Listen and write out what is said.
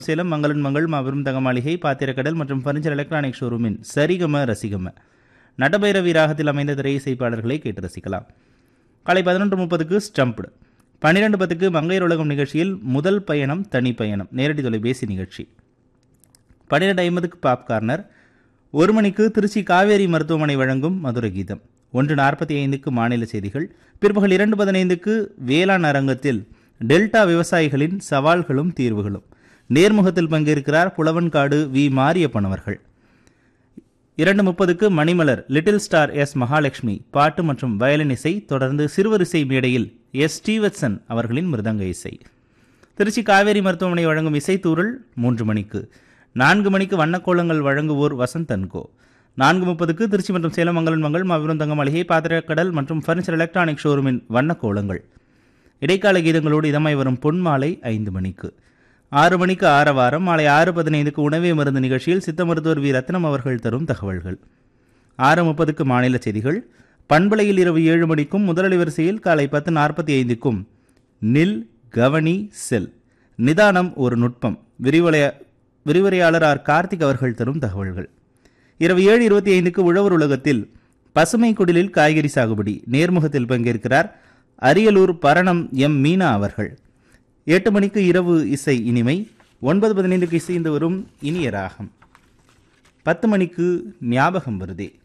சேலம் மங்களன் மங்கள் மாபெரும் தங்க மாளிகை பாத்திரக்கடல் மற்றும் பர்னிச்சர் எலக்ட்ரானிக் ஷோரூமின் சரிகம ரசிகம நடபைரவி ராகத்தில் அமைந்த திரை இசைப்பாளர்களை கேட்டு ரசிக்கலாம் காலை பதினொன்று முப்பதுக்கு ஸ்டம்ப்டு பன்னிரெண்டு பத்துக்கு மங்கையர் உலகம் நிகழ்ச்சியில் முதல் பயணம் தனி பயணம் நேரடி தொலைபேசி நிகழ்ச்சி பன்னிரெண்டு ஐம்பதுக்கு பாப் கார்னர் ஒரு மணிக்கு திருச்சி காவேரி மருத்துவமனை வழங்கும் மதுர கீதம் ஒன்று நாற்பத்தி ஐந்துக்கு மாநில செய்திகள் பிற்பகல் இரண்டு பதினைந்துக்கு வேளாண் அரங்கத்தில் டெல்டா விவசாயிகளின் சவால்களும் தீர்வுகளும் நேர்முகத்தில் பங்கேற்கிறார் புலவன்காடு வி மாரியப்பன் அவர்கள் இரண்டு முப்பதுக்கு Manimalar little star S Mahalakshmi பாட்டு மற்றும் வயலின் இசை தொடர்ந்து சிறுவரிசை மேடையில் எஸ் ஸ்டீவத்சன் அவர்களின் மிருதங்க இசை திருச்சி காவேரி மருத்துவமனை வழங்கும் இசைத்தூரல் மூன்று மணிக்கு நான்கு மணிக்கு வண்ணக்கோலங்கள் வழங்குவோர் வசந்த் அன்கோ நான்கு முப்பதுக்கு திருச்சி மற்றும் சேலம் மங்கலன் மங்கள் மாபெரும் தங்க மளிகை பாத்திரக்கடல் மற்றும் ஃபர்னிச்சர் எலக்ட்ரானிக் ஷோரூமின் வண்ணக்கோலங்கள் இடைக்கால கீதங்களோடு இதமாய் வரும் பொன்மாலை ஐந்து மணிக்கு ஆறு மணிக்கு ஆரவாரம் மாலை ஆறு பதினைந்துக்கு உணவே மருந்து நிகழ்ச்சியில் சித்த மருத்துவர் வி ரத்னம் அவர்கள் தரும் தகவல்கள் ஆறு முப்பதுக்கு மாநில செய்திகள் பண்பலையில் இரவு ஏழு மணிக்கும் முதலளி வரிசையில் காலை பத்து நாற்பத்தி ஐந்துக்கும் நில் கவனி செல் நிதானம் ஒரு நுட்பம் விரிவலைய விரிவுரையாளர் ஆர் கார்த்திக் அவர்கள் தரும் தகவல்கள் இரவு ஏழு இருபத்தி ஐந்துக்கு உழவர் உலகத்தில் பசுமை குடிலில் காய்கறி சாகுபடி நேர்முகத்தில் பங்கேற்கிறார் அரியலூர் பரணம் எம் மீனா அவர்கள் எட்டு மணிக்கு இரவு இசை இனிமை ஒன்பது பதினைந்துக்கு இசைந்து வரும் இனிய ராகம் பத்து மணிக்கு ஞாபகம் வருதே